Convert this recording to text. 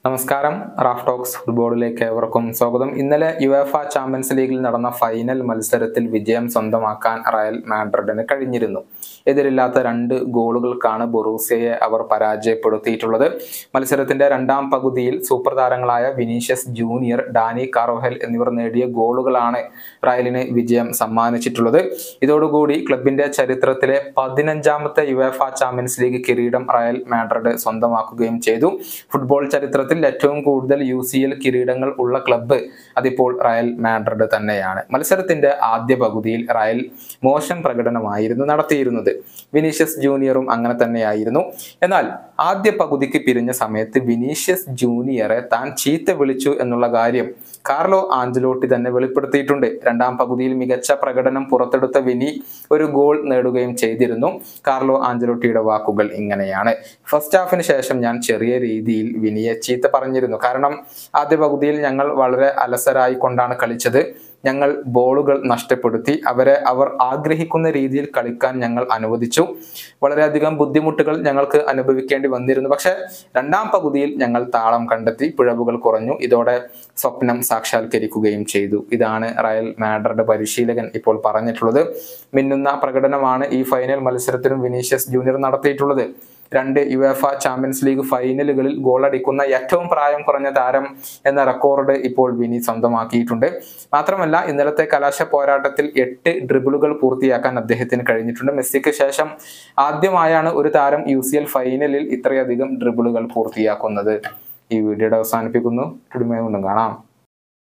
നമസ്കാരം Raf talks ഫുട്ബോളിലേക്ക് ഏവർക്കും സ്വാഗതം ഇന്നലെ യുഎഫ ചാമ്പ്യൻസ് ലീഗിൽ നടന്ന ഫൈനൽ മത്സരത്തിൽ വിജയം സ്വന്തമാക്കാൻ റയൽ മാഡ്രിഡിന് കഴിഞ്ഞിരുന്നു എതിരില്ലാത്ത രണ്ട് ഗോളുകൾക്കാണ് ബൊറൂസിയയെ അവർ പരാജയപ്പെടുത്തിയിട്ടുള്ളത് മത്സരത്തിന്റെ രണ്ടാം പകുതിയിൽ സൂപ്പർ താരങ്ങളായ വിനീഷ്യസ് ജൂനിയർ ഡാനി കാർവഹൽ എന്നിവർ നേടിയ ഗോളുകളാണ് റയലിന് വിജയം സമ്മാനിച്ചിട്ടുള്ളത് ഇതോടുകൂടി ക്ലബിന്റെ ചരിത്രത്തിലെ പതിനഞ്ചാമത്തെ യുഎഫ ചാമ്പ്യൻസ് ലീഗ് കിരീടം റയൽ മാഡ്രിഡ് സ്വന്തമാക്കുകയും ചെയ്തു ഫുട്ബോൾ ചരിത്രത്തിൽ ഏറ്റവും കൂടുതൽ യു സി എൽ കിരീടങ്ങൾ ഉള്ള ക്ലബ്ബ് അതിപ്പോൾ റയൽ മാഡ്രിഡ് തന്നെയാണ് മത്സരത്തിന്റെ ആദ്യ പകുതിയിൽ റയൽ മോശം പ്രകടനമായിരുന്നു നടത്തിയിരുന്നത് വിനീഷ്യസ് ജൂനിയറും അങ്ങനെ തന്നെയായിരുന്നു എന്നാൽ ആദ്യ പകുതിക്ക് പിരിഞ്ഞ സമയത്ത് വിനീഷ്യസ് ജൂനിയറെ താൻ ചീത്ത വിളിച്ചു എന്നുള്ള കാര്യം കാർലോ ആഞ്ചലോട്ടി തന്നെ വെളിപ്പെടുത്തിയിട്ടുണ്ട് രണ്ടാം പകുതിയിൽ മികച്ച പ്രകടനം പുറത്തെടുത്ത വിനി ഒരു ഗോൾ നേടുകയും ചെയ്തിരുന്നു കാർലോ ആഞ്ചലോട്ടിയുടെ വാക്കുകൾ ഇങ്ങനെയാണ് ഫസ്റ്റ് ഹാഫിന് ശേഷം ഞാൻ ചെറിയ രീതിയിൽ വിനിയെ ചീത്ത പറഞ്ഞിരുന്നു കാരണം ആദ്യ പകുതിയിൽ ഞങ്ങൾ വളരെ അലസരായി കൊണ്ടാണ് കളിച്ചത് ഞങ്ങൾ ബോളുകൾ നഷ്ടപ്പെടുത്തി അവരെ അവർ ആഗ്രഹിക്കുന്ന രീതിയിൽ കളിക്കാൻ ഞങ്ങൾ അനുവദിച്ചു വളരെയധികം ബുദ്ധിമുട്ടുകൾ ഞങ്ങൾക്ക് അനുഭവിക്കേണ്ടി വന്നിരുന്നു പക്ഷെ രണ്ടാം പകുതിയിൽ ഞങ്ങൾ താളം കണ്ടെത്തി പിഴവുകൾ കുറഞ്ഞു ഇതോടെ സ്വപ്നം സാക്ഷാത്കരിക്കുകയും ചെയ്തു ഇതാണ് റയൽ മാഡ്രിഡ് പരിശീലകൻ ഇപ്പോൾ പറഞ്ഞിട്ടുള്ളത് മിന്നുന്ന പ്രകടനമാണ് ഈ ഫൈനൽ മത്സരത്തിലും വിനീഷ്യസ് ജൂനിയർ നടത്തിയിട്ടുള്ളത് രണ്ട് യു എഫ ചാമ്പ്യൻസ് ലീഗ് ഫൈനലുകളിൽ ഗോളടിക്കുന്ന ഏറ്റവും പ്രായം കുറഞ്ഞ താരം എന്ന റെക്കോർഡ് ഇപ്പോൾ വിനി സ്വന്തമാക്കിയിട്ടുണ്ട് മാത്രമല്ല ഇന്നലത്തെ കലാശ പോരാട്ടത്തിൽ എട്ട് ഡ്രിബിളുകൾ പൂർത്തിയാക്കാൻ അദ്ദേഹത്തിന് കഴിഞ്ഞിട്ടുണ്ട് മെസ്സിക്ക് ശേഷം ആദ്യമായാണ് ഒരു താരം യു സി എൽ ഫൈനലിൽ ഇത്രയധികം ഡ്രിബിളുകൾ പൂർത്തിയാക്കുന്നത് ഈ വീഡിയോയുടെ അവസാനിപ്പിക്കുന്നു വീണ്ടും കാണാം